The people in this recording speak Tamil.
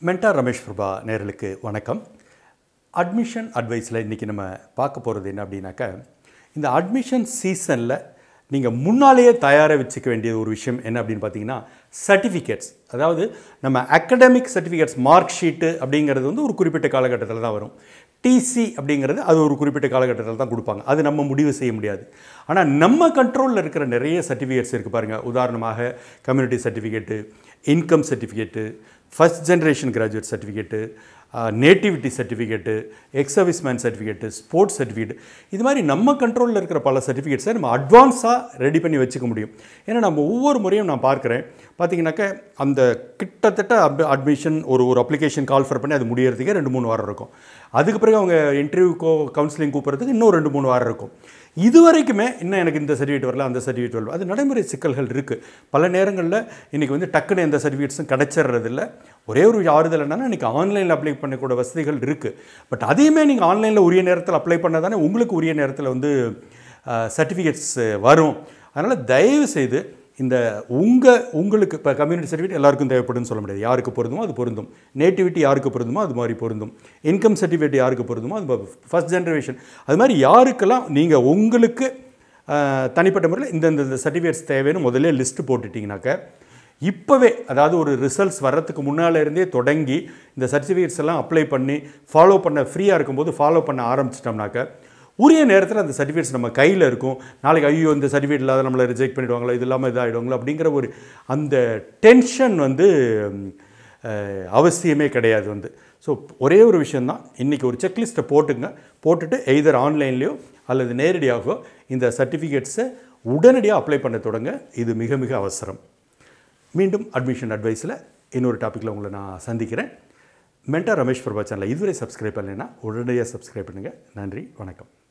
மென்டார் ரமேஷ் பிரபா நேர்களுக்கு வணக்கம் அட்மிஷன் அட்வைஸில் இன்றைக்கி நம்ம பார்க்க போகிறது என்ன அப்படின்னாக்கா இந்த அட்மிஷன் சீசனில் நீங்கள் முன்னாலேயே தயாராக வச்சுக்க வேண்டிய ஒரு விஷயம் என்ன அப்படின்னு பார்த்தீங்கன்னா சர்டிஃபிகேட்ஸ் அதாவது நம்ம அகடமிக் சர்டிஃபிகேட்ஸ் மார்க் ஷீட்டு அப்படிங்கிறது வந்து ஒரு குறிப்பிட்ட காலகட்டத்தில் தான் வரும் டிசி அப்படிங்கிறது அது ஒரு குறிப்பிட்ட காலகட்டத்தில் தான் கொடுப்பாங்க அது நம்ம முடிவு செய்ய முடியாது ஆனால் நம்ம கண்ட்ரோலில் இருக்கிற நிறைய சர்டிஃபிகேட்ஸ் இருக்குது பாருங்கள் உதாரணமாக community certificate income certificate first generation graduate certificate nativity certificate ex serviceman certificate sports certificate இது மாதிரி நம்ம கண்ட்ரோலில் இருக்கிற பல சர்டிஃபிகேட்ஸை நம்ம அட்வான்ஸாக ரெடி பண்ணி வச்சுக்க முடியும் ஏன்னா நம்ம ஒவ்வொரு முறையும் நான் பார்க்குறேன் பார்த்தீங்கன்னாக்கா அந்த கிட்டத்தட்ட அப் அட்மிஷன் ஒரு ஒரு அப்ளிகேஷன் கால் ஃபர் பண்ணி அது முடியறதுக்கே ரெண்டு மூணு வாரம் இருக்கும் அதுக்கு பிறகு அவங்க இன்டர்வியூ கோ கவுன்சிலிங் கூப்பிட்றதுக்கு இன்னும் ரெண்டு மூணு வாரம் இருக்கும் இது வரைக்குமே இன்னும் எனக்கு இந்த சர்டிஃபிகேட் வரல அந்த சர்டிஃபிகேட் வரல அது நடைமுறை சிக்கல்கள் இருக்குது பல நேரங்களில் இன்றைக்கி வந்து டக்குன்னு எந்த சர்டிஃபிகேட்ஸும் கிடச்சிட்றதில்ல ஒரே ஒரு ஆறுதல் என்னன்னா இன்றைக்கி ஆன்லைனில் அப்ளை பண்ணக்கூட வசதிகள் இருக்குது பட் அதையுமே நீங்கள் ஆன்லைனில் உரிய நேரத்தில் அப்ளை பண்ணால் தானே உங்களுக்கு உரிய நேரத்தில் வந்து சர்டிஃபிகேட்ஸ் வரும் அதனால் தயவு செய்து இந்த உங்கள் உங்களுக்கு இப்போ கம்யூனிட்டி சர்டிஃபிகேட் எல்லாருக்கும் தேவைப்படும்னு சொல்ல முடியாது யாருக்கு பொருந்துமோ அது பொருந்தும் நேட்டிவிட்டி யாருக்கு பொருந்துமோ அது மாதிரி பொருந்தும் இன்கம் சர்டிஃபிகேட் யாருக்கு பொருந்துமோ அது ஃபஸ்ட் ஜென்ரேஷன் அது மாதிரி யாருக்கெல்லாம் நீங்கள் உங்களுக்கு அஹ், தனிப்பட்ட முறையில் இந்தந்த சர்டிஃபிகேட்ஸ் தேவைன்னு முதல்ல லிஸ்ட்டு போட்டுட்டிங்கனாக்க இப்போவே அதாவது ஒரு ரிசல்ட்ஸ் வர்றதுக்கு முன்னால இருந்தே தொடங்கி இந்த சர்டிஃபிகேட்ஸ் எல்லாம் அப்ளை பண்ணி ஃபாலோ பண்ண ஃப்ரீயாக இருக்கும்போது ஃபாலோ பண்ண ஆரம்பிச்சிட்டோம்னாக்க உரிய நேரத்தில் அந்த சர்டிஃபிகேட்ஸ் நம்ம கையில் இருக்கும் நாளைக்கு ஐயோ இந்த சர்டிஃபிகேட் இல்லாத நம்மளை ரிஜெக்ட் பண்ணிடுவாங்களோ இது இல்லாமல் இதாகிடுவாங்களோ அப்படிங்கிற ஒரு அந்த டென்ஷன் வந்து அஹ், அவசியமே கிடையாது வந்து ஸோ ஒரே ஒரு விஷயந்தான் இன்றைக்கி ஒரு செக்லிஸ்ட்டை போட்டுங்க போட்டுட்டு எய்தர் ஆன்லைன்லேயோ அல்லது நேரடியாகவோ இந்த சர்டிஃபிகேட்ஸை உடனடியாக அப்ளை பண்ண தொடங்க இது மிக மிக அவசரம் மீண்டும் அட்மிஷன் அட்வைஸில் இன்னொரு டாப்பிக்கில் உங்களை நான் சந்திக்கிறேன் மென்டா ரமேஷ் பிரபா சேனலை இதுவரை சப்ஸ்கிரைப் பண்ணலைன்னா உடனடியாக சப்ஸ்கிரைப் பண்ணுங்கள் நன்றி வணக்கம்